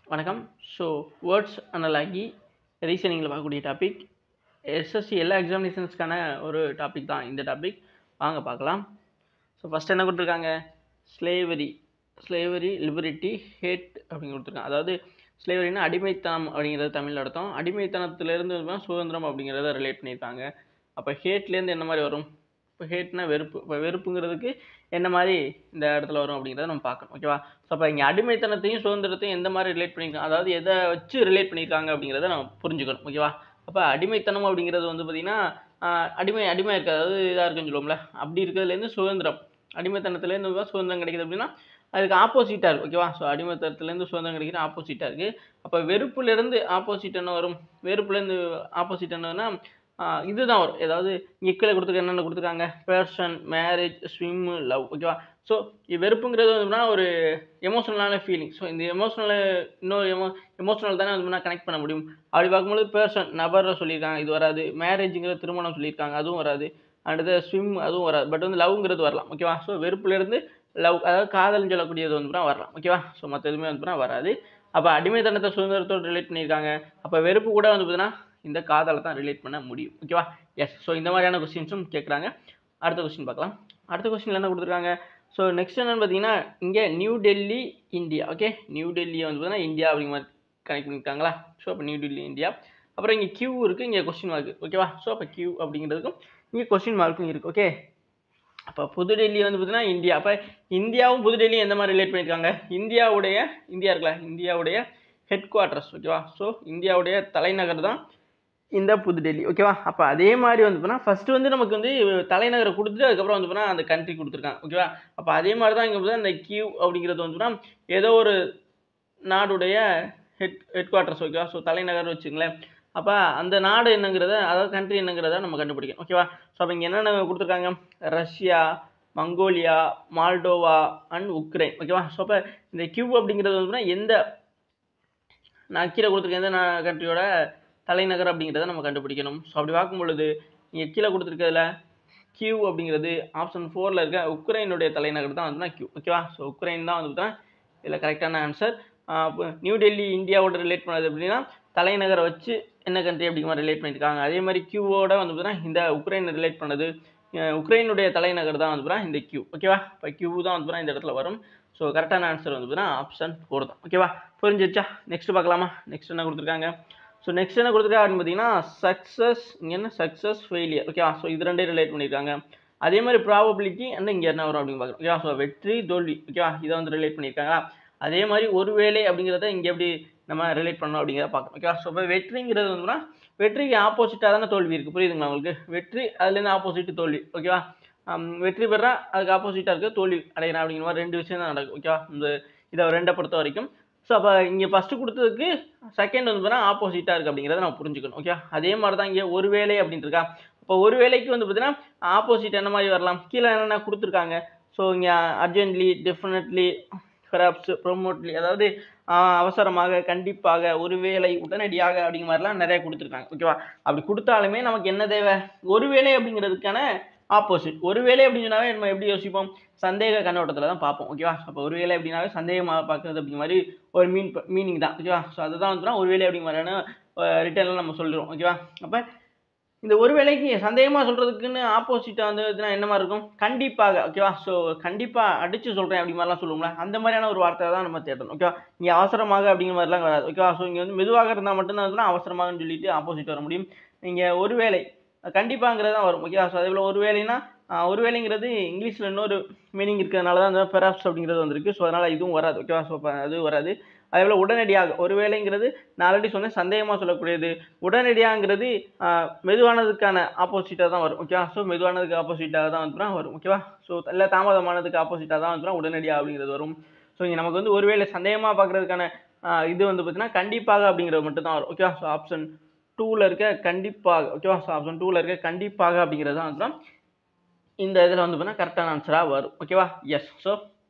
வணக்கம் so words analogy ரீசனிங்கில் பார்க்கக்கூடிய topic SSC எல்லா எக்ஸாமினேஷன்ஸ்க்கான ஒரு டாபிக் தான் இந்த டாபிக் வாங்க பார்க்கலாம் ஸோ ஃபஸ்ட் என்ன கொடுத்துருக்காங்க ஸ்லேவரி ஸ்லேவரி லிபரிட்டி ஹேட் அப்படின்னு கொடுத்துருக்காங்க அதாவது ஸ்லேவரினா அடிமைத்தனம் அப்படிங்கிறது தமிழ் அர்த்தம் அடிமைத்தனத்திலேருந்து தான் சுதந்திரம் அப்படிங்கிறத ரிலேட் பண்ணியிருக்காங்க அப்போ ஹேட்லேருந்து என்ன மாதிரி வரும் இப்போ ஹேட்னா வெறுப்பு இப்போ வெறுப்புங்கிறதுக்கு என்ன மாதிரி இந்த இடத்துல வரும் அப்படிங்கிறத நம்ம பார்க்கணும் ஓகேவா ஸோ அப்போ இங்கே அடிமைத்தனத்தையும் சுதந்திரத்தையும் எந்த மாதிரி ரிலேட் பண்ணியிருக்காங்க அதாவது எதை வச்சு ரிலேட் பண்ணியிருக்காங்க அப்படிங்கிறத நம்ம புரிஞ்சுக்கணும் ஓகேவா அப்போ அடிமைத்தனம் அப்படிங்கிறது வந்து பார்த்திங்கன்னா ஆஹ், அடிமை அடிமை இருக்குது அதாவது இதாக இருக்குன்னு சொல்லுவோம்ல அப்படி இருக்கிறதுலேருந்து சுதந்திரம் அடிமைத்தனத்துலேருந்து தான் சுதந்திரம் கிடைக்குது அப்படின்னா அதுக்கு ஆப்போசிட்டாக இருக்குது ஓகேவா ஸோ அடிமைத்தனத்துலேருந்து சுதந்திரம் கிடைக்கிற ஆப்போசிட்டாக இருக்குது அப்போ வெறுப்புலேருந்து ஆப்போசிட் என்ன வரும் வெறுப்புலேருந்து ஆப்போசிட் என்னன்னா ஆஹ் இதுதான் வரும் ஏதாவது இங்கே கீழே கொடுத்துருக்க என்னென்ன கொடுத்துருக்காங்க பேர்சன் மேரேஜ் ஸ்விம் லவ் ஓகேவா ஸோ வெறுப்புங்கிறது வந்துன்னா ஒரு எமோஷனலான ஃபீலிங் ஸோ இந்த எமோஷனல் இன்னொரு எமோ எமோஷனல் தானே வந்து கனெக்ட் பண்ண முடியும் அப்படி பார்க்கும்போது பேர்சன் நபரை சொல்லியிருக்காங்க இது வராது மேரேஜுங்கிற திருமணம் சொல்லியிருக்காங்க அதுவும் வராது அடுத்து ஸ்விம் அதுவும் வராது பட் வந்து லவ்ங்கிறது வரலாம் ஓகேவா ஸோ வெறுப்புலேருந்து லவ் அதாவது காதல்னு சொல்லக்கூடியது வந்து வரலாம் ஓகேவா ஸோ மற்ற எதுவுமே வந்து வராது அப்போ அடிமைத்தனத்தை சுதந்திரத்தோடு ரிலேட் பண்ணியிருக்காங்க அப்போ வெறுப்பு கூட வந்து பார்த்தீங்கன்னா இந்த காதலை தான் ரிலேட் பண்ண முடியும் ஓகேவா எஸ் ஸோ இந்த மாதிரியான கொஸ்டின்ஸும் கேட்குறாங்க அடுத்த கொஸ்டின் பார்க்கலாம் அடுத்த கொஸ்டினில் என்ன கொடுத்துருக்காங்க ஸோ நெக்ஸ்ட் என்னன்னு பார்த்தீங்கன்னா இங்கே new Delhi India okay new டெல்லியை வந்து பார்த்தீங்கன்னா இந்தியா அப்படிங்கிற மாதிரி கனெக்ட் பண்ணியிருக்காங்களா ஸோ அப்போ நியூ டெல்லி இந்தியா அப்புறம் இங்கே கியூ இருக்குது இங்கே கொஸ்டின் மார்க் ஓகேவா ஸோ அப்போ கியூ அப்படிங்கிறதுக்கும் இங்கே கொஸ்டின் மார்க்கும் இருக்குது ஓகே அப்போ புதுடெல்லி வந்து பார்த்தீங்கன்னா இந்தியா அப்போ இந்தியாவும் புதுடெல்லியும் எந்த மாதிரி ரிலேட் பண்ணியிருக்காங்க இந்தியாவுடைய இந்தியா இருக்குல்ல இந்தியாவுடைய ஹெட் குவார்ட்டர்ஸ் ஓகேவா ஸோ இந்தியாவுடைய தலைநகர் தான் இந்த புதுடெல்லி ஓகேவா அப்போ அதே மாதிரி வந்து பார்த்தீங்கன்னா ஃபஸ்ட்டு வந்து நமக்கு வந்து தலைநகரை கொடுத்துட்டு அதுக்கப்புறம் வந்து பார்த்தீங்கன்னா அந்த கண்ட்ரி கொடுத்துருக்காங்க ஓகேவா அப்போ அதே மாதிரி தான் இங்கே பார்த்தீங்கன்னா இந்த கியூ அப்படிங்கிறது வந்து பார்த்தீங்கன்னா ஏதோ ஒரு நாடுடைய ஹெட் ஹெட் குவார்ட்டர்ஸ் ஓகேவா ஸோ தலைநகர் வச்சுங்களேன் அப்போ அந்த நாடு என்னங்கிறத அதாவது கண்ட்ரி என்னங்கிறத நம்ம கண்டுபிடிக்கணும் ஓகேவா ஸோ அப்போ இங்கே என்னென்ன கொடுத்துருக்காங்க Russia Mongolia Moldova and Ukraine ஓகேவா ஸோ அப்போ இந்த கியூ அப்படிங்கிறது வந்து பார்த்தீங்கன்னா எந்த நான் கீழே கொடுத்துருக்கேன் எந்த கண்ட்ரியோட தலைநகர் அப்படிங்கிறத நம்ம கண்டுபிடிக்கணும் ஸோ அப்படி பார்க்கும் பொழுது இங்கே கீழே கொடுத்துருக்கிறதுல கியூ அப்படிங்கிறது ஆப்ஷன் ஃபோரில் இருக்க உக்ரைனுடைய தலைநகர் தான் வந்து கியூ ஓகேவா ஸோ உக்ரைன் தான் வந்து தான் இதில் கரெக்டான ஆன்சர் நியூ டெல்லி இந்தியாவோட ரிலேட் பண்ணது அப்படின்னா தலைநகரை வச்சு என்ன கண்ட்ரி அப்படிங்கிற மாதிரி ரிலேட் பண்ணியிருக்காங்க அதே மாதிரி கியூவோட வந்து பார்த்தீங்கன்னா இந்த உக்ரைன் ரிலேட் பண்ணது அஹ் உக்ரைனுடைய தலைநகர் தான் வந்து பார்த்தீங்கன்னா இந்த கியூ ஓகேவா இப்போ கியூ தான் வந்து பார்த்தீங்கன்னா இந்த இடத்துல வரும் ஸோ கரெக்டான ஆன்சர் வந்து பார்த்தீங்கன்னா ஆப்ஷன் ஃபோர் தான் ஓகேவா புரிஞ்சிருச்சா நெக்ஸ்ட் பார்க்கலாமா நெக்ஸ்ட் என்ன கொடுத்துருக்காங்க ஸோ நெக்ஸ்ட் என்ன கொடுத்துருக்காங்க அப்படின்னு பார்த்தீங்கன்னா சக்ஸஸ் இங்கே என்ன சக்ஸஸ் ஃபெயிலியர் ஓகேவா ஸோ இது ரெண்டே ரிலேட் பண்ணியிருக்காங்க அதே மாதிரி ப்ராபபிலிட்டி அண்ட் இங்கே என்ன வரும் அப்படின்னு பார்க்குறோம் ஓகேவா ஸோ வெற்றி தோல்வி ஓகேவா இதை வந்து ரிலேட் பண்ணியிருக்காங்க அதே மாதிரி ஒருவேளை அப்படிங்கிறத இங்கே எப்படி நம்ம ரிலேட் பண்ணோம் அப்படிங்கிறத பார்க்கணும் ஓகேவா ஸோ இப்போ வெற்றிங்கிறது வந்துன்னா வெற்றிக்கு ஆப்போசிட்டாக தானே தோல்வி இருக்குது புரியுதுங்களா உங்களுக்கு வெற்றி அதுலேருந்து ஆப்போசிட் தோல்வி ஓகேவா ஹம், வெற்றி பெறா அதுக்கு ஆப்போசிட்டாக இருக்குது தோல்வி அடைகிறேன் அப்படிங்கிற மாதிரி ரெண்டு விஷயம் தான் நடக்கும் ஓகேவா இந்த இதை ரெண்டை பொறுத்த வரைக்கும் ஸோ அப்போ இங்கே ஃபஸ்ட்டு கொடுத்ததுக்கு செகண்ட் வந்து பார்த்தீங்கன்னா ஆப்போசிட்டாக இருக்குது அப்படிங்கிறத நம்ம புரிஞ்சுக்கணும் ஓகே அதே மாதிரி தான் இங்கே ஒரு வேலை அப்படின்ட்டு இருக்கா இப்போ ஒரு வேலைக்கு வந்து பார்த்தீங்கன்னா ஆப்போசிட் என்ன மாதிரி வரலாம் கீழே என்னென்ன கொடுத்துருக்காங்க ஸோ இங்கே அர்ஜென்ட்லி டெஃபினெட்லி பெராப்ஸ் ப்ரொமோட்லி அதாவது ஆஹ், அவசரமாக கண்டிப்பாக ஒரு வேலை உடனடியாக அப்படிங்கிற மாதிரிலாம் நிறைய கொடுத்துருக்காங்க ஓகேவா அப்படி கொடுத்தாலுமே நமக்கு என்ன தேவை ஒரு வேலை அப்படிங்கிறதுக்கான ஆப்போசிட் ஒரு வேலை அப்படின்னாவே நம்ம எப்படி யோசிப்போம் சந்தேக கண்ணோட்டத்தில் தான் பார்ப்போம் ஓகேவா அப்போ ஒரு வேலை அப்படின்னாவே சந்தேகமாக பார்க்குறது அப்படிங்கிற மாதிரி ஒரு மீன் மீனிங் தான் ஓகேவா ஸோ அதுதான் வந்து ஒரு வேலை அப்படிங்கிற மாதிரியான ரிட்டர்னில் நம்ம சொல்லிடுவோம் ஓகேவா அப்போ இந்த ஒரு வேலைக்கு சந்தேகமாக சொல்கிறதுக்குன்னு ஆப்போசிட்டாக வந்து இதுனா என்ன மாதிரி இருக்கும் கண்டிப்பாக ஓகேவா ஸோ கண்டிப்பாக அடித்து சொல்கிறேன் அப்படி மாதிரிலாம் சொல்லுவோம்ல அந்த மாதிரியான ஒரு வார்த்தை தான் நம்ம தேடணும் ஓகேவா இங்கே அவசரமாக அப்படிங்கிற மாதிரிலாம் வராது ஓகேவா ஸோ இங்கே வந்து மெதுவாக இருந்தால் மட்டும்தான் வந்து அவசரமாகன்னு சொல்லிட்டு ஆப்போசிட் வர முடியும் இங்கே ஒரு வேலை கண்டிப்பாங்கிறது தான் வரும் ஓகேவா ஸோ அதே போல் ஒரு வேலைனா ஆஹ், ஒரு வேலைங்கிறது இங்கிலீஷில் இன்னொரு மீனிங் இருக்கிறதுனால தான் அந்த பெராப்ஸ் அப்படிங்கிறது வந்திருக்கு ஸோ அதனால் இதுவும் வராது ஓகேவா ஸோ அது வராது அதே போல் உடனடியாக ஒரு வேலைங்கிறது நான் ஆல்ரெடி சொன்னேன் சந்தேகமாக சொல்லக்கூடியது உடனடியாங்கிறது ஆஹ், மெதுவானதுக்கான ஆப்போசிட்டாக தான் வரும் ஓகேவா ஸோ மெதுவானதுக்கு ஆப்போசிட்டாக தான் வந்து வரும் ஓகேவா ஸோ இல்லை தாமதமானதுக்கு ஆப்போசிட்டாக தான் வந்து உடனடியாக அப்படிங்கிறது வரும் ஸோ இங்கே நமக்கு வந்து ஒருவேளை சந்தேகமாக பார்க்குறதுக்கான இது வந்து பார்த்தீங்கன்னா கண்டிப்பாக அப்படிங்கிறது மட்டும் தான் வரும் ஓகேவா ஸோ ஆப்ஷன் டூவில் இருக்க கண்டிப்பாக ஓகேவா ஸோ ஆப்ஷன் டூவில் இருக்க கண்டிப்பாக அப்படிங்கிறது தான் வந்து இந்த இதில் வந்து பார்த்தீங்கன்னா கரெக்டான ஆன்சராக வரும் ஓகேவா எஸ் ஸோ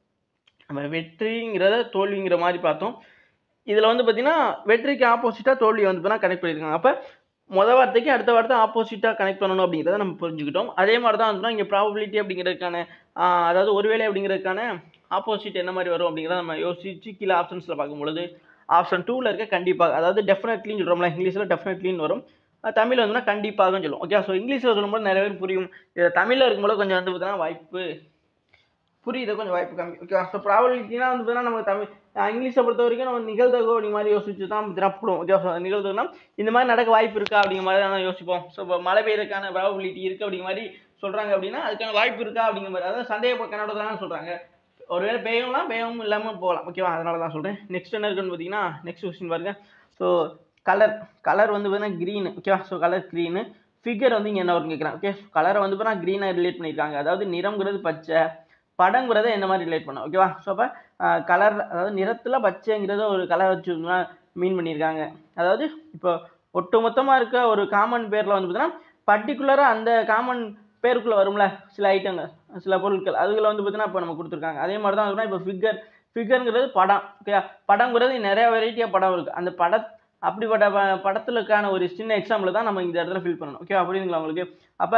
நம்ம வெற்றிங்கிறத தோல்விங்கிற மாதிரி பார்த்தோம் இதில் வந்து பார்த்தீங்கன்னா வெற்றிக்கு ஆப்போசிட்டாக தோல்வி வந்து பார்த்தீங்கன்னா கனெக்ட் பண்ணியிருக்காங்க அப்போ முத வார்த்தைக்கு அடுத்த வார்த்தை ஆப்போசிட்டாக கனெக்ட் பண்ணணும் அப்படிங்கிறத நம்ம புரிஞ்சுக்கிட்டோம் அதே மாதிரி தான் வந்து இங்கே ப்ராபபிலிட்டி அப்படிங்கிறதுக்கான ஆஹ், அதாவது ஒருவேளை அப்படிங்கிறதுக்கான ஆப்போசிட் என்ன மாதிரி வரும் அப்படிங்கிறத நம்ம யோசிச்சு கீழே ஆப்ஷன்ஸில் பார்க்கும் பொழுது ஆப்ஷன் டூவில் இருக்க கண்டிப்பாக அதாவது டெஃபினெட்லின்னு சொல்கிறோம்ல இங்கிலீஷில் டெஃபினெட்லின்னு வரும் அஹ் தமிழ்ல வந்துன்னா கண்டிப்பாகன்னு சொல்லுவோம் ஓகே ஸோ இங்கிலீஷில் சொல்லும்போது நிறைய பேர் புரியும் இது தமிழில் இருக்கும்போது கொஞ்சம் வந்து பார்த்தீங்கன்னா வாய்ப்பு புரியுது கொஞ்சம் வாய்ப்பு கம்மி ஓகே ஸோ ப்ராபபிலிட்டினா வந்து பார்த்தீங்கன்னா நமக்கு தமிழ் அஹ் இங்கிலீஷை பொறுத்த வரைக்கும் நம்ம நிகழ்தகவு அப்படி மாதிரி யோசிச்சு தான் தினப்படும் ஓகே ஸோ நிகழ்தகவுனா இந்த மாதிரி நடக்க வாய்ப்பு இருக்கா அப்படிங்கிற மாதிரி தான் யோசிப்போம் ஸோ இப்போ மழை பெய்யறதுக்கான ப்ராபபிலிட்டி இருக்குது அப்படிங்கிற மாதிரி சொல்கிறாங்க அப்படின்னா அதுக்கான வாய்ப்பு இருக்கா அப்படிங்கிற மாதிரி அதாவது சந்தேக கண்ணோட தான் சொல்கிறாங்க ஒருவேளை பெய்யலாம் பெய்யவும் இல்லாமல் போகலாம் ஓகேவா அதனால தான் சொல்கிறேன் நெக்ஸ்ட் என்ன இருக்குன்னு பார்த்தீங்கன்னா நெக்ஸ்ட் கொஸ்டின் பாருங்க ஸோ கலர் கலர் வந்து பார்த்தீங்கன்னா க்ரீனு ஓகேவா ஸோ கலர் க்ரீனு ஃபிகர் வந்து இங்கே என்ன வரும்னு கேட்குறாங்க ஓகே கலரை வந்து பார்த்தீங்கன்னா க்ரீனாக ரிலேட் பண்ணியிருக்காங்க அதாவது நிறம்ங்கிறது பச்சை படங்கிறத என்ன மாதிரி ரிலேட் பண்ணோம் ஓகேவா ஸோ அப்போ கலர் அதாவது நிறத்தில் பச்சைங்கிறத ஒரு கலர் வச்சு மீன் பண்ணியிருக்காங்க அதாவது இப்போ ஒட்டுமொத்தமாக இருக்க ஒரு காமன் பேரில் வந்து பார்த்தீங்கன்னா பர்டிகுலராக அந்த காமன் பேருக்குள்ளே வரும்ல சில ஐட்டங்கள் சில பொருட்கள் அதுகளை வந்து பார்த்தீங்கன்னா இப்போ நம்ம கொடுத்துருக்காங்க அதே மாதிரி தான் வந்து இப்போ ஃபிகர் ஃபிகருங்கிறது படம் ஓகே படங்கிறது நிறைய வெரைட்டியாக படம் இருக்குது அந்த பட அப்படிப்பட்ட ப படத்துலக்கான ஒரு சின்ன எக்ஸாம்பிள் தான் நம்ம இந்த இடத்துல ஃபில் பண்ணணும் ஓகே அப்படிங்களா உங்களுக்கு அப்போ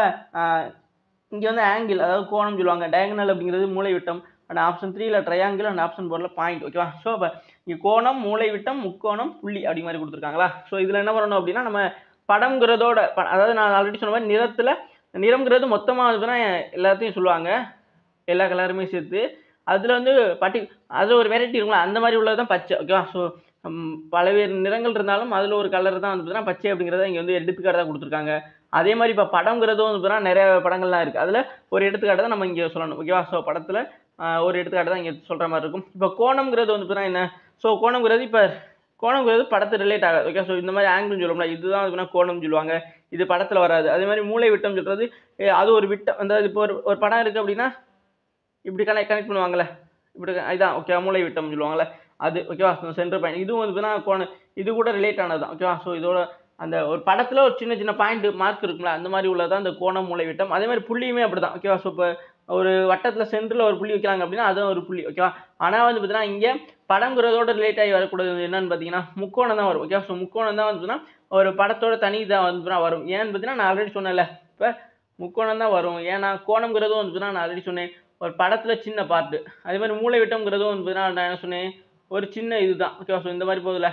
இங்கே வந்து ஆங்கிள் அதாவது கோணம் சொல்லுவாங்க டயகனல் அப்படிங்கிறது மூளை விட்டம் அண்ட் ஆப்ஷன் த்ரீல ட்ரையாங்கிள் அண்ட் ஆப்ஷன் ஃபோரில் பாயிண்ட் ஓகேவா ஸோ அப்போ இங்கே கோணம் மூளை விட்டம் முக்கோணம் புள்ளி அப்படி மாதிரி கொடுத்துருக்காங்களா ஸோ இதில் என்ன பண்ணணும் அப்படின்னா நம்ம படம்ங்கிறதோட ப- அதாவது நான் ஆல்ரெடி சொன்ன மாதிரி நிறத்தில் நிறம்ங்கிறது மொத்தமாக இருக்குன்னா எல்லாத்தையும் சொல்லுவாங்க எல்லா கலருமே சேர்த்து அதில் வந்து பட்டி அதில் ஒரு வெரைட்டி இருக்கும்ல அந்த மாதிரி உள்ளது தான் பச்சை ஓகேவா ஸோ பல்வேறு நிறங்கள் இருந்தாலும் அதில் ஒரு கலர் தான் வந்து பார்த்தீங்கன்னா பச்சை அப்படிங்கிறத இங்கே வந்து எடுத்துக்காட்டாக கொடுத்துருக்காங்க அதே மாதிரி இப்போ படங்கிறதும் வந்து பார்த்தீங்கன்னா நிறைய படங்கள்லாம் இருக்குது அதில் ஒரு எடுத்துக்காட்டை தான் நம்ம இங்கே சொல்லணும் ஓகேவா ஸோ படத்தில் ஒரு எடுத்துக்காட்டு தான் இங்கே சொல்கிற மாதிரி இருக்கும் இப்போ கோணம்ங்கிறது வந்து பார்த்தீங்கன்னா என்ன ஸோ கோணம்ங்கிறது இப்போ கோணம்ங்கிறது படத்து ரிலேட் ஆகாது ஓகே ஸோ இந்த மாதிரி ஆங்கிள்னு சொல்லுவோம்ல இதுதான் வந்து பார்த்தீங்கன்னா கோணம் சொல்லுவாங்க இது படத்தில் வராது அதே மாதிரி மூளை விட்டம் சொல்கிறது அது ஒரு விட்டம் அந்த இப்போ ஒரு ஒரு படம் இருக்குது அப்படின்னா இப்படி கனெக்ட் கனெக்ட் பண்ணுவாங்கல்ல இப்படி க- இதான் ஓகே மூளை விட்டம் சொல்லுவாங்கல்ல அது ஓகேவா சென்டர் பாயிண்ட் இதுவும் வந்து பார்த்தீங்கன்னா கோணம் இது கூட ரிலேட் ஆனது தான் ஓகேவா ஸோ இதோட அந்த ஒரு படத்தில் ஒரு சின்ன சின்ன பாயிண்ட் மார்க் இருக்கும்ல அந்த மாதிரி உள்ளதான் அந்த கோணம் மூளை விட்டம் அதே மாதிரி புள்ளியுமே அப்படி தான் ஓகேவா ஸோ இப்போ ஒரு வட்டத்தில் சென்டரில் ஒரு புள்ளி வைக்கிறாங்க அப்படின்னா அதுவும் ஒரு புள்ளி ஓகேவா ஆனால் வந்து பார்த்தீங்கன்னா இங்கே படங்கிறதோட ரிலேட் ஆகி வரக்கூடாது என்னன்னு பார்த்தீங்கன்னா முக்கோணம் தான் வரும் ஓகேவா ஸோ முக்கோணம் தான் வந்து பார்த்தீங்கன்னா ஒரு படத்தோட தனி தான் வந்து பார்த்தீங்கன்னா வரும் ஏன்னு பார்த்தீங்கன்னா நான் ஆல்ரெடி சொன்னேன்ல இப்போ முக்கோணம் தான் வரும் ஏன்னா கோணம்ங்கிறதும் வந்து பார்த்தீங்கன்னா நான் ஆல்ரெடி சொன்னேன் ஒரு படத்தில் சின்ன பார்ட்டு அதே மாதிரி மூளை விட்டம்ங்கிறதும் வந்து பார்த்தீங்கன்னா நான் என்ன சொன்னேன் ஒரு சின்ன இதுதான் ஓகேவா ஸோ இந்த மாதிரி போகுதுல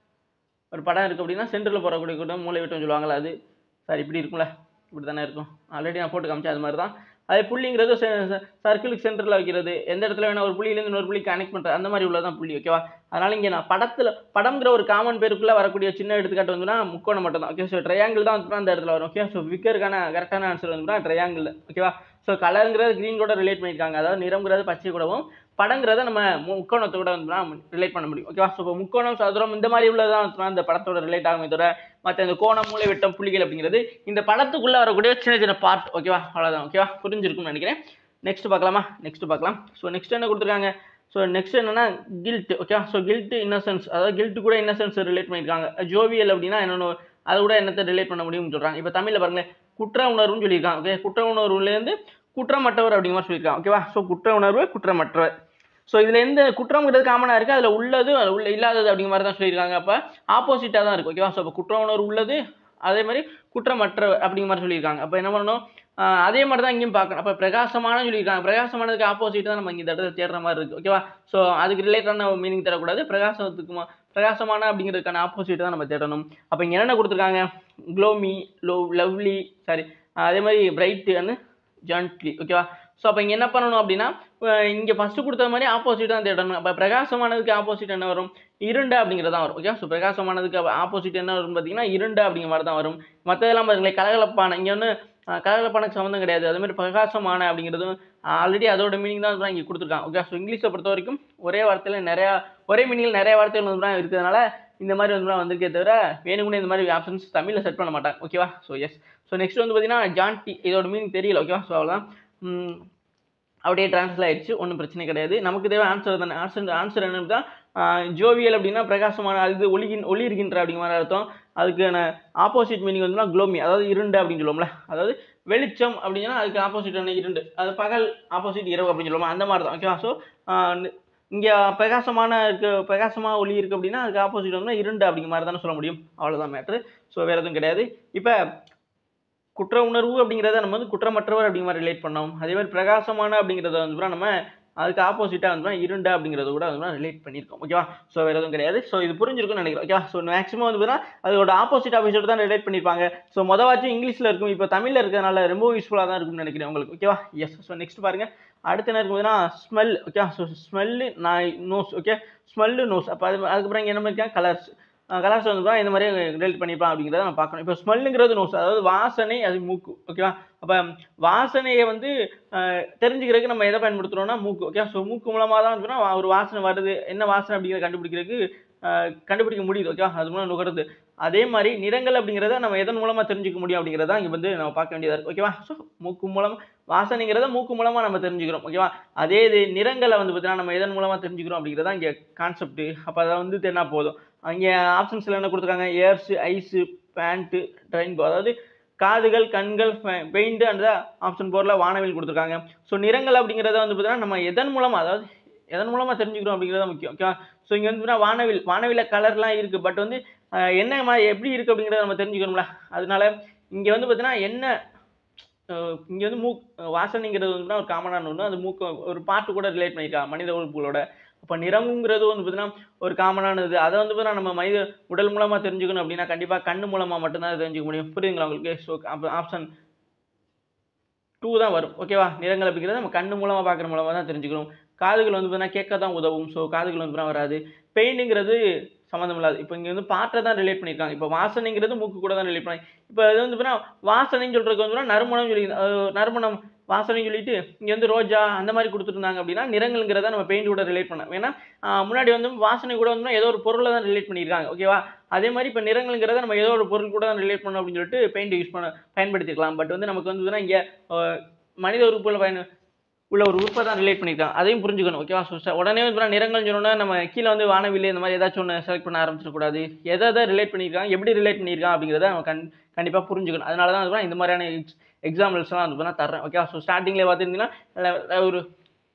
ஒரு படம் இருக்குது அப்படின்னா சென்டரில் போடக்கூடிய கூட மூளை விட்டம் சொல்லுவாங்கள்ல அது சார் இப்படி இருக்கும்ல இப்படி தானே இருக்கும் ஆல்ரெடி நான் போட்டு காமிச்சேன் அது மாதிரி தான் அதே புள்ளிங்கிறது சர்க்கிளுக்கு சென்டரில் வைக்கிறது எந்த இடத்துல வேணா ஒரு புள்ளியிலேருந்து இன்னொரு புள்ளி கனெக்ட் பண்ணுறது அந்த மாதிரி உள்ளதான் புள்ளி ஓகேவா அதனால இங்கே நான் படத்தில் படம்ங்கிற ஒரு காமன் பேருக்குள்ளே வரக்கூடிய சின்ன எடுத்துக்காட்டு வந்துன்னா முக்கோணம் மட்டும் தான் ஓகே ஸோ ட்ரையாங்கிள் தான் வந்து அந்த இடத்துல வரும் ஓகே ஸோ விக்கருக்கான கரெக்டான ஆன்சர் வந்துன்னா ட்ரையாங்கிள் ஓகேவா ஸோ கலருங்கிறது க்ரீன் கூட ரிலேட் பண்ணியிருக்காங்க அதாவது நிறம்ங்கிறது பச்சை கூடவும் படங்கிறத நம்ம மு- முக்கோணத்தோட வந்து ரிலேட் பண்ண முடியும் ஓகேவா ஸோ இப்போ முக்கோணம் சதுரம் இந்த மாதிரி உள்ளதான் வந்து இந்த படத்தோட ரிலேட் ஆகுமே தவிர மற்ற இந்த கோணம் மூளை விட்டம் புள்ளிகள் அப்படிங்கிறது இந்த படத்துக்குள்ளே வரக்கூடிய சின்ன சின்ன பார்ட் ஓகேவா அவ்வளோதான் ஓகேவா புரிஞ்சிருக்கும்னு நினைக்கிறேன் நெக்ஸ்ட் பார்க்கலாமா நெக்ஸ்ட் பார்க்கலாம் ஸோ நெக்ஸ்ட் என்ன கொடுத்துருக்காங்க ஸோ நெக்ஸ்ட் என்னன்னா கில்ட் ஓகேவா ஸோ கில்ட் இன்னசென்ஸ் அதாவது கில்ட் கூட இன்னசென்ஸ் ரிலேட் பண்ணியிருக்காங்க ஜோவியல் அப்படின்னா என்னென்ன அது கூட என்னத்தை ரிலேட் பண்ண முடியும்னு சொல்கிறாங்க இப்போ தமிழில் பாருங்களேன் குற்ற உணர்வுன்னு சொல்லியிருக்காங்க ஓகே குற்ற உணர்வுலேருந்து குற்றமற்றவர் அப்படிங்கிற மாதிரி சொல்லியிருக்காங்க ஓகேவா ஸோ குற்ற உணர்வு குற்றமற்றவர் ஸோ இதில் எந்த குற்றம்ங்கிறது காமனாக இருக்குது அதில் உள்ளது அது உள்ள இல்லாதது அப்படிங்கிற மாதிரி தான் சொல்லியிருக்காங்க அப்போ ஆப்போசிட்டாக தான் இருக்குது ஓகேவா ஸோ அப்போ குற்ற உணர்வு உள்ளது அதே மாதிரி குற்றமற்ற அப்படிங்கிற மாதிரி சொல்லியிருக்காங்க அப்போ என்ன பண்ணணும் ஆஹ் அதே மாதிரி தான் இங்கேயும் பார்க்கணும் அப்போ பிரகாசமான சொல்லியிருக்காங்க பிரகாசமானதுக்கு ஆப்போசிட் தான் நம்ம இங்கே இந்த இடத்துல தேடுற மாதிரி இருக்குது ஓகேவா ஸோ அதுக்கு ரிலேட்டடான மீனிங் தரக்கூடாது பிரகாசத்துக்கு மா- பிரகாசமான அப்படிங்கிறதுக்கான ஆப்போசிட் தான் நம்ம தேடணும் அப்போ இங்கே என்னென்ன கொடுத்துருக்காங்க க்ளோமி லோ லவ்லி சாரி அதே மாதிரி பிரைட்டு ஜான்ட்லி ஓகேவா ஸோ அப்போ இங்கே என்ன பண்ணணும் அப்படின்னா இங்கே ஃபஸ்ட்டு கொடுத்த மாதிரி ஆப்போசிட் தான் தேடணும் அப்போ பிரகாசமானதுக்கு ஆப்போசிட் என்ன வரும் இருண்ட அப்படிங்கிறது தான் வரும் ஓகே ஸோ பிரகாசமானதுக்கு ஆப்போசிட் என்ன வரும் பார்த்தீங்கன்னா இருண்ட அப்படிங்கிற மாதிரி தான் வரும் மற்றதெல்லாம் பாருங்களேன் கலகலப்பான இங்கே வந்து அஹ், கலகலப்பானுக்கு சம்மந்தம் கிடையாது அதே மாதிரி பிரகாசமான அப்படிங்கிறதும் ஆல்ரெடி அதோட மீனிங் தான் வந்து இங்கே கொடுத்துருக்காங்க ஓகே ஸோ இங்கிலீஷை பொறுத்த வரைக்கும் ஒரே வார்த்தையில் நிறையா ஒரே மீனிங்கில் நிறைய வார்த்தைகள் வந்து தான் இருக்கிறதுனால இந்த மாதிரி வந்து தான் வந்திருக்கே தவிர வேணும்னே இந்த மாதிரி ஆப்ஷன்ஸ் தமிழில் செட் பண்ண மாட்டாங்க ஓகேவா ஸோ எஸ் ஸோ நெக்ஸ்ட் வந்து பார்த்தீங்கன்னா ஜான்டி இதோட மீனிங் தெரியல ஓகேவா ஸோ அவ்வளோதான் ம், அப்படியே ட்ரான்ஸ்ஃபர் ஆயிடுச்சு ஒன்றும் பிரச்சனை கிடையாது நமக்கு தேவை ஆன்சர் தானே ஆன்சர் ஆன்சர் என்னன்னு தான் ஜோவியல் அப்படின்னா பிரகாசமான அது ஒளிகின் ஒளி இருக்கின்ற அப்படிங்கிற மாதிரி அர்த்தம் அதுக்கான ஆப்போசிட் மீனிங் வந்துன்னா குளோமி அதாவது இருண்டு அப்படின்னு சொல்லுவோம்ல அதாவது வெளிச்சம் அப்படின்னா அதுக்கு ஆப்போசிட் என்ன இருண்டு அது பகல் ஆப்போசிட் இரவு அப்படின்னு சொல்லுவோம் அந்த மாதிரி தான் ஓகேவா ஸோ இங்கே பிரகாசமான இருக்கு பிரகாசமாக ஒளி இருக்குது அப்படின்னா அதுக்கு ஆப்போசிட் வந்து இருண்டு அப்படிங்கிற மாதிரி தானே சொல்ல முடியும் அவ்வளோதான் மேட்ரு ஸோ வேறு எதுவும் கிடையாது இப்போ குற்ற உணர்வு அப்படிங்கிறத நம்ம வந்து குற்றமற்றவர் அப்படிங்கிற மாதிரி ரிலேட் பண்ணோம் அதே மாதிரி பிரகாசமான அப்படிங்கிறத வந்து நம்ம அதுக்கு ஆப்போசிட்டாக வந்து இருண்ட அப்படிங்கிறது கூட வந்து ரிலேட் பண்ணியிருக்கோம் ஓகேவா ஸோ வேறு எதுவும் கிடையாது ஸோ இது புரிஞ்சிருக்கும்னு நினைக்கிறேன் ஓகேவா ஸோ மேக்ஸிமம் வந்து பார்த்தீங்கன்னா அதோட ஆப்போசிட் ஆப்போசிட் தான் ரிலேட் பண்ணியிருப்பாங்க ஸோ மொதவாச்சும் இங்கிலீஷில் இருக்கும் இப்போ தமிழில் இருக்கிறதுனால ரொம்ப யூஸ்ஃபுல்லாக தான் இருக்கும்னு நினைக்கிறேன் உங்களுக்கு ஓகேவா எஸ் ஸோ நெக்ஸ்ட் பாருங்க அடுத்து என்ன இருக்கும் பார்த்தீங்கன்னா ஸ்மெல் ஓகே ஸோ ஸ்மெல்லு நாய் நோஸ் ஓகே ஸ்மெல்லு நோஸ் அப்போ அது அதுக்கப்புறம் இங்கே என்ன மாதிரி கலர்ஸ் கலர்ஸ் வந்து பார்த்தா இந்த மாதிரி ரிலேட் பண்ணிப்பான் அப்படிங்கிறத நம்ம பார்க்கணும் இப்போ ஸ்மெல்லுங்கிறது நோஸ் அதாவது வாசனை அது மூக்கு ஓகேவா அப்போ வாசனையை வந்து அஹ், தெரிஞ்சுக்கிறதுக்கு நம்ம எதை பயன்படுத்துகிறோம்னா மூக்கு ஓகே ஸோ மூக்கு மூலமாக தான் வந்து பார்த்தீங்கன்னா ஒரு வாசனை வருது என்ன வாசனை அப்படிங்கிறத கண்டுபிடிக்கிறதுக்கு அஹ், கண்டுபிடிக்க முடியுது ஓகேவா அது மூலம் நுகருது அதே மாதிரி நிறங்கள் அப்படிங்கிறத நம்ம எதன் மூலமாக தெரிஞ்சுக்க முடியும் அப்படிங்கிறத இங்கே வந்து நம்ம பார்க்க வேண்டியதாக இருக்குது ஓகேவா ஸோ மூக்கு மூலம் வாசனைங்கிறத மூக்கு மூலமாக நம்ம தெரிஞ்சுக்கிறோம் ஓகேவா அதே இது நிறங்களை வந்து பார்த்தீங்கன்னா நம்ம எதன் மூலமாக தெரிஞ்சுக்கிறோம் அப்படிங்கிறதா இங்கே கான்செப்ட் அப்போ அதை வந்து தெரினா போதும் அங்கே ஆப்ஷன்ஸில் என்ன கொடுத்துருக்காங்க ஏர்ஸு ஐஸு பேண்ட்டு ரெயின்போ அதாவது காதுகள் கண்கள் பெயிண்ட் அந்த ஆப்ஷன் போரில் வானவில் கொடுத்துருக்காங்க ஸோ நிறங்கள் அப்படிங்கிறத வந்து பார்த்தீங்கன்னா நம்ம எதன் மூலமாக அதாவது எதன் மூலமாக தெரிஞ்சுக்கிறோம் அப்படிங்கிறது தான் முக்கியம் ஓகேவா ஸோ இங்கே வந்து பார்த்தீங்கன்னா வானவில் வானவில கலர்லாம் இருக்குது பட் வந்து அஹ், என்ன மாதிரி எப்படி இருக்குது அப்படிங்கிறத நம்ம தெரிஞ்சுக்கணும்ல அதனால இங்கே வந்து பார்த்தீங்கன்னா என்ன இங்கே வந்து மூக் வாசனைங்கிறது வந்து ஒரு காமனான ஒன்று அது மூக்கு ஒரு பாட்டு கூட ரிலேட் பண்ணியிருக்காங்க மனித உறுப்புகளோட அப்போ நிறமுங்கிறது வந்து பார்த்தீங்கன்னா ஒரு காமனானது அதை வந்து பார்த்தீங்கன்னா நம்ம மனித உடல் மூலமாக தெரிஞ்சுக்கணும் அப்படின்னா கண்டிப்பாக கண்ணு மூலமாக மட்டும்தான் அதை தெரிஞ்சுக்க முடியும் புரியுதுங்களா உங்களுக்கு ஸோ அப்போ ஆப்ஷன் டூ தான் வரும் ஓகேவா நிறங்கள் அப்படிங்கிறத நம்ம கண்ணு மூலமாக பார்க்குற மூலமாக தான் தெரிஞ்சுக்கணும் காதுகள் வந்து பார்த்தீங்கன்னா கேட்க தான் உதவும் ஸோ காதுகள் வந்து பார்த்தீங்கன்னா வராது பெயிண்ட்டுங்கிறது சம்மந்தம் இல்லாது இப்போ இங்கே வந்து பாட்டை தான் ரிலேட் பண்ணியிருக்காங்க இப்போ வாசனைங்கிறது மூக்கு கூட தான் ரிலேட் பண்ணி இப்போ இது வந்து பார்த்தீங்கன்னா வாசனைன்னு சொல்கிறதுக்கு வந்து பார்த்தீங்கன்னா நறுமணம் சொல்லி அஹ் நறுமணம் வாசனைன்னு சொல்லிட்டு இங்கே வந்து ரோஜா அந்த மாதிரி கொடுத்துருந்தாங்க அப்படின்னா நிறங்கள்ங்கிறத நம்ம பெயிண்ட் கூட ரிலேட் பண்ண ஏன்னா ஆஹ் முன்னாடி வந்து வாசனை கூட வந்து ஏதோ ஒரு பொருளை தான் ரிலேட் பண்ணியிருக்காங்க ஓகேவா அதே மாதிரி இப்போ நிறங்கள்ங்கிறத நம்ம ஏதோ ஒரு பொருள் கூட தான் ரிலேட் பண்ணோம் அப்படின்னு சொல்லிட்டு பெயிண்ட் யூஸ் பண்ண பயன்படுத்திக்கலாம் பட் வந்து நமக்கு வந்து இங்கே மனித உறுப்புல பயன் உள்ள ஒரு உறுப்பை தான் ரிலேட் பண்ணியிருக்காங்க அதையும் புரிஞ்சுக்கணும் ஓகேவா ஸோ உடனே வந்து பார்த்தா நிறங்கள் சொன்னோன்னா நம்ம கீழே வந்து வானவில் இந்த மாதிரி ஏதாச்சும் ஒன்று செலக்ட் பண்ண ஆரம்பிச்சிடக்கூடாது எதை எதை ரிலேட் பண்ணியிருக்காங்க எப்படி ரிலேட் பண்ணியிருக்காங்க அப்படிங்கிறத நம்ம கண் கண்டிப்பாக புரிஞ்சுக்கணும் அதனால தான் வந்து பார்த்தா இந்த மாதிரியான எக்ஸாம்பிள்ஸ்லாம் வந்து பார்த்தா தர்றேன் ஓகே ஸோ ஸ்டார்டிங்கில் பார்த்துருந்தீங்கன்னா ஒரு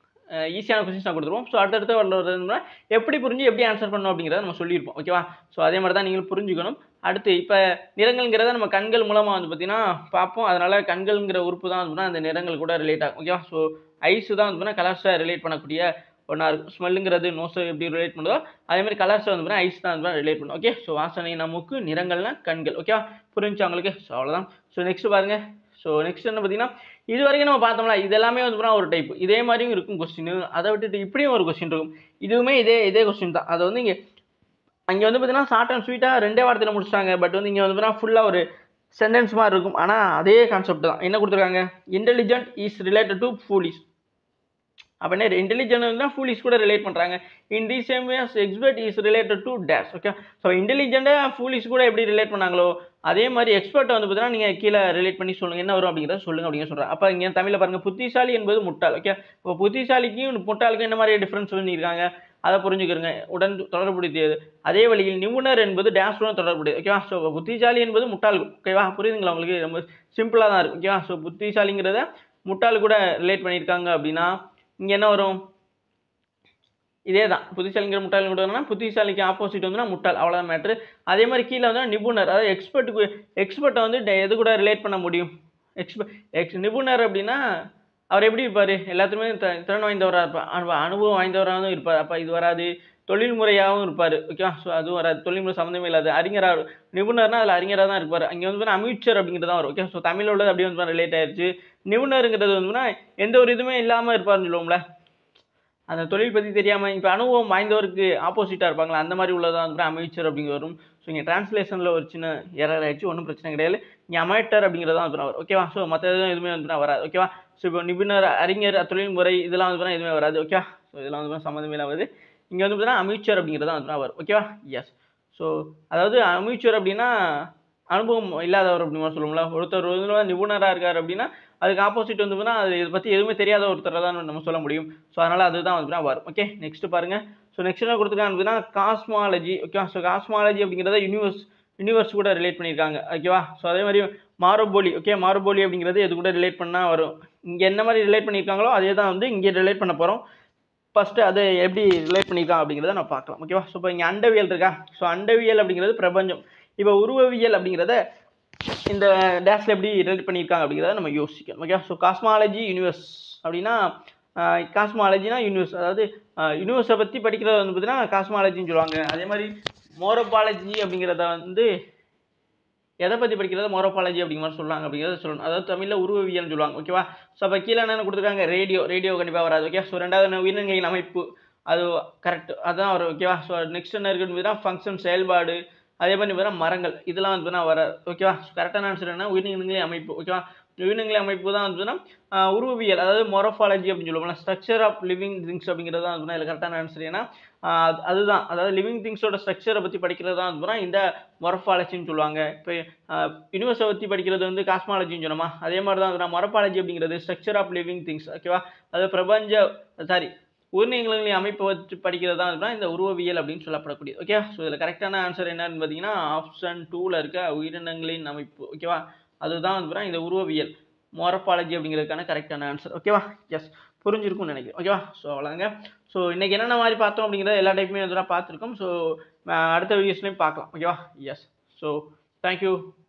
ஈஸியான கொஸ்டின்ஸ் நான் கொடுத்துருவோம் ஸோ அடுத்தடுத்து வரதுனா எப்படி புரிஞ்சு எப்படி ஆன்சர் பண்ணணும் அப்படிங்கிறத நம்ம சொல்லியிருப்போம் ஓகேவா ஸோ அதே மாதிரி தான் நீங்களும் புரிஞ்சுக்கணும் அடுத்து இப்போ நிறங்கள்ங்கிறத நம்ம கண்கள் மூலமாக வந்து பார்த்தீங்கன்னா பார்ப்போம் அதனால் கண்கள்ங்கிற உறுப்பு தான் வந்து பார்த்தீங்கன்னா அந்த நிறங்கள் கூட ரிலேட் ஆகும் ஓகேவா ஸோ ஐஸு தான் வந்து பார்த்தீங்கன்னா கலர்ஸை ரிலேட் பண்ணக்கூடிய ஒன்றா இருக்கும் ஸ்மெல்லுங்கிறது நோஸை எப்படி ரிலேட் பண்ணுதோ அதே மாதிரி கலர்ஸை வந்து பார்த்தீங்கன்னா ஐஸ் தான் வந்து ரிலேட் பண்ணும் ஓகே ஸோ வாசனை நமக்கு நிறங்கள்னா கண்கள் ஓகேவா புரிஞ்சு உங்களுக்கு ஸோ அவ்வளோதான் ஸோ நெக்ஸ்ட் பாருங்கள் ஸோ நெக்ஸ்ட் என்ன பார்த்தீங்கன்னா இது வரைக்கும் நம்ம பார்த்தோம்ல இது எல்லாமே வந்து பார்த்தீங்கன்னா ஒரு டைப் இதே மாதிரியும் இருக்கும் கொஸ்டின் அதை விட்டுட்டு இப்படியும் ஒரு கொஸ்டின் இருக்கும் இதுவுமே இதே இதே கொஸ்டின் தான் அதை வந்து இங்கே அங்கே வந்து பார்த்தீங்கன்னா ஷார்ட் அண்ட் ஸ்வீட்டாக ரெண்டே வார்த்தையில் முடிச்சிட்டாங்க பட் வந்து இங்கே வந்து பார்த்தீங்கன்னா ஃபுல்லாக ஒரு சென்டென்ஸ் மாதிரி இருக்கும் ஆனால் அதே கான்செப்ட் தான் என்ன கொடுத்துருக்காங்க intelligent is related to foolish அப்படின்னா இன்டெலிஜென்ட் வந்து ஃபூலிஸ் கூட ரிலேட் பண்ணுறாங்க in the same way expert is related to dash okay so இன்டெலிஜென்ட்டாக ஃபூலிஸ் கூட எப்படி ரிலேட் பண்ணாங்களோ அதே மாதிரி எக்ஸ்பர்ட்டை வந்து பார்த்தீங்கன்னா நீங்கள் கீழே ரிலேட் பண்ணி சொல்லுங்கள் என்ன வரும் அப்படிங்கிறத சொல்லுங்க அப்படின்னு சொல்கிறேன் அப்போ இங்கே தமிழில் பாருங்கள் புத்திசாலி என்பது முட்டாள் ஓகே இப்போ புத்திசாலிக்கும் முட்டாளுக்கும் என்ன மாதிரி டிஃப்ரென்ஸ் பண்ணியிருக்காங்க அதை புரிஞ்சுக்கிறங்க உடன் தொடர்புடையது அதே வழியில் நிபுணர் என்பது டேஷுடன் தொடர்புடையது ஓகேவா ஸோ புத்திசாலி என்பது முட்டாள் ஓகேவா புரியுதுங்களா உங்களுக்கு ரொம்ப சிம்பிளாக தான் இருக்கும் ஓகேவா ஸோ புத்திசாலிங்கிறத முட்டாள் கூட ரிலேட் பண்ணியிருக்காங்க அப்படின்னா இங்கே என்ன வரும் இதே தான் புத்திசாலிங்கிற முட்டாள் கூட வரணும்னா புத்திசாலிக்கு ஆப்போசிட் வந்துன்னா முட்டாள் அவ்வளோதான் மேட்ரு அதே மாதிரி கீழே வந்து நிபுணர் அதாவது எக்ஸ்பர்ட்டுக்கு எக்ஸ்பர்ட்டை வந்து ட- எது கூட ரிலேட் பண்ண முடியும் எக்ஸ்ப எக்ஸ் நிபுணர் அப்படின்னா அவர் எப்படி இருப்பார் எல்லாத்துக்குமே த திறன் வாய்ந்தவராக இருப்பார் அனுபவம் அனுபவம் வாய்ந்தவராகவும் இருப்பார் அப்போ இது வராது தொழில்முறையாகவும் இருப்பார் ஓகேவா ஸோ அதுவும் வராது தொழில்முறை சம்மந்தமே இல்லாது அறிஞராக நிபுணர்னா அதில் அறிஞராக தான் இருப்பார் அங்கே வந்து அமிச்சர் அப்படிங்கிறது தான் வரும் ஓகே ஸோ தமிழ் உள்ளது அப்படியே வந்து ரிலேட் ஆயிடுச்சு நிபுணருங்கிறது வந்துன்னா எந்த ஒரு இதுவுமே இல்லாமல் இருப்பார்னு சொல்லுவோம்ல அந்த தொழில் பற்றி தெரியாமல் இப்போ அனுபவம் வாய்ந்தவருக்கு ஆப்போசிட்டாக இருப்பாங்களா அந்த மாதிரி உள்ளதான் வந்து அமைச்சர் அப்படிங்க வரும் ஸோ இங்கே டிரான்ஸ்லேஷனில் ஒரு சின்ன எரர் ஆயிடுச்சு ஒன்றும் பிரச்சனை கிடையாது இங்கே அமைட்டர் அப்படிங்கிறது தான் வந்து வரும் ஓகேவா ஸோ மற்ற எதுவும் எதுவுமே வந்து வராது ஓகேவா ஸோ இப்போ நிபுணர் அறிஞர் தொழில்முறை இதெல்லாம் வந்து எதுவுமே வராது ஓகே ஸோ இதெல்லாம் வந்து சம்மந்தமே இல்லாமல் வருது இங்கே வந்து பார்த்தீங்கன்னா அமைச்சர் அப்படிங்கிறது தான் வந்து வரும் ஓகேவா எஸ் ஸோ அதாவது அமைச்சர் அப்படின்னா அனுபவம் இல்லாதவர் அப்படின்னு சொல்லுவோம்ல ஒருத்தர் வந்து நிபுணராக இருக்கார் அப்படின்னா அதுக்கு ஆப்போசிட் வந்து பார்த்தீங்கன்னா அது இதை பற்றி எதுவுமே தெரியாத ஒருத்தரை தான் நம்ம சொல்ல முடியும் ஸோ அதனால் அதுதான் வந்து பார்த்தீங்கன்னா வரும் ஓகே நெக்ஸ்ட் பாருங்கள் ஸோ நெக்ஸ்ட் என்ன கொடுத்துருக்காங்க அப்படின்னா காஸ்மாலஜி ஓகே ஸோ காஸ்மாலஜி அப்படிங்கிறத யூனிவர்ஸ் யூனிவர்ஸ் கூட ரிலேட் பண்ணியிருக்காங்க ஓகேவா ஸோ அதே மாதிரி மாரோபோலி ஓகே மாரோபோலி அப்படிங்கிறது எது கூட ரிலேட் பண்ணால் வரும் இங்கே என்ன மாதிரி ரிலேட் பண்ணியிருக்காங்களோ அதே தான் வந்து இங்கே ரிலேட் பண்ண போகிறோம் ஃபஸ்ட்டு அதை எப்படி ரிலேட் பண்ணியிருக்காங்க அப்படிங்கிறத நான் பார்க்கலாம் ஓகேவா ஸோ இப்போ இங்கே அண்டவியல் இருக்கா ஸோ அண்டவியல் அப்படிங்கிறது பிரபஞ்சம் இப்போ உருவவியல் அப்படிங்கிறத இந்த டேஷில் எப்படி ரிலேட் பண்ணியிருக்காங்க அப்படிங்கிறத நம்ம யோசிக்கணும் ஓகே ஸோ காஸ்மாலஜி யூனிவர்ஸ் அப்படின்னா காஸ்மாலஜினா யூனிவர்ஸ் அதாவது யூனிவர்ஸை பற்றி படிக்கிறது வந்து பார்த்தீங்கன்னா காஸ்மாலஜின்னு சொல்லுவாங்க அதே மாதிரி மோரோபாலஜி அப்படிங்கிறத வந்து எதை பற்றி படிக்கிறது மோரோபாலஜி அப்படிங்கிற மாதிரி சொல்லுவாங்க அப்படிங்கிறத சொல்லணும் அதாவது தமிழில் உருவவியல்னு சொல்லுவாங்க ஓகேவா ஸோ அப்போ கீழே என்னென்ன கொடுத்துருக்காங்க ரேடியோ ரேடியோ கண்டிப்பாக வராது ஓகே ஸோ ரெண்டாவது உயிரினங்களின் அமைப்பு அது கரெக்ட் அதுதான் வரும் ஓகேவா ஸோ நெக்ஸ்ட் என்ன இருக்குன்னு பார்த்தீங்கன்னா ஃபங்க்ஷன் செயல்பாடு அதே மாதிரி பார்த்தீங்கன்னா மரங்கள் இதெல்லாம் வந்து பார்த்தீங்கன்னா வர ஓகேவா கரெக்டான ஆன்சர் என்ன உயிரினங்களின் அமைப்பு ஓகேவா உயிரினங்களின் அமைப்பு தான் வந்து பார்த்தீங்கன்னா உருவவியல் அதாவது மொரோஃபாலஜி அப்படின்னு சொல்லுவோம்ல ஸ்ட்ரக்சர் ஆஃப் லிவிங் திங்ஸ் அப்படிங்கிறது தான் வந்து இதில் கரெக்டான ஆன்சர் ஏன்னா ஆஹ் அதுதான் அதாவது லிவிங் திங்ஸோட ஸ்ட்ரக்சரை பற்றி படிக்கிறது தான் வந்து இந்த மொரஃபாலஜின்னு சொல்லுவாங்க இப்போ யூனிவர்ஸை பற்றி படிக்கிறது வந்து காஸ்மாலஜின்னு சொன்னோமா அதே மாதிரி தான் வந்து மொரபாலஜி அப்படிங்கிறது ஸ்ட்ரக்சர் ஆஃப் லிவிங் திங்ஸ் ஓகேவா அது பிரபஞ்ச சாரி உயிரினங்களின் அமைப்பை வச்சு படிக்கிறது தான் வந்து இந்த உருவவியல் அப்படின்னு சொல்லப்படக்கூடியது ஓகே ஸோ இதில் கரெக்டான ஆன்சர் என்னன்னு பார்த்தீங்கன்னா ஆப்ஷன் டூவில் இருக்க உயிரினங்களின் அமைப்பு ஓகேவா அதுதான் வந்து இந்த உருவவியல் மோரபாலஜி அப்படிங்கிறதுக்கான கரெக்டான ஆன்சர் ஓகேவா எஸ் புரிஞ்சிருக்கும்னு நினைக்கிறேன் ஓகேவா ஸோ அவ்வளோங்க ஸோ இன்றைக்கி என்னென்ன மாதிரி பார்த்தோம் அப்படிங்கிறத எல்லா டைப்புமே வந்து பார்த்துருக்கோம் ஸோ அடுத்த வீடியோஸ்லையும் பார்க்கலாம் ஓகேவா எஸ் ஸோ தேங்க்யூ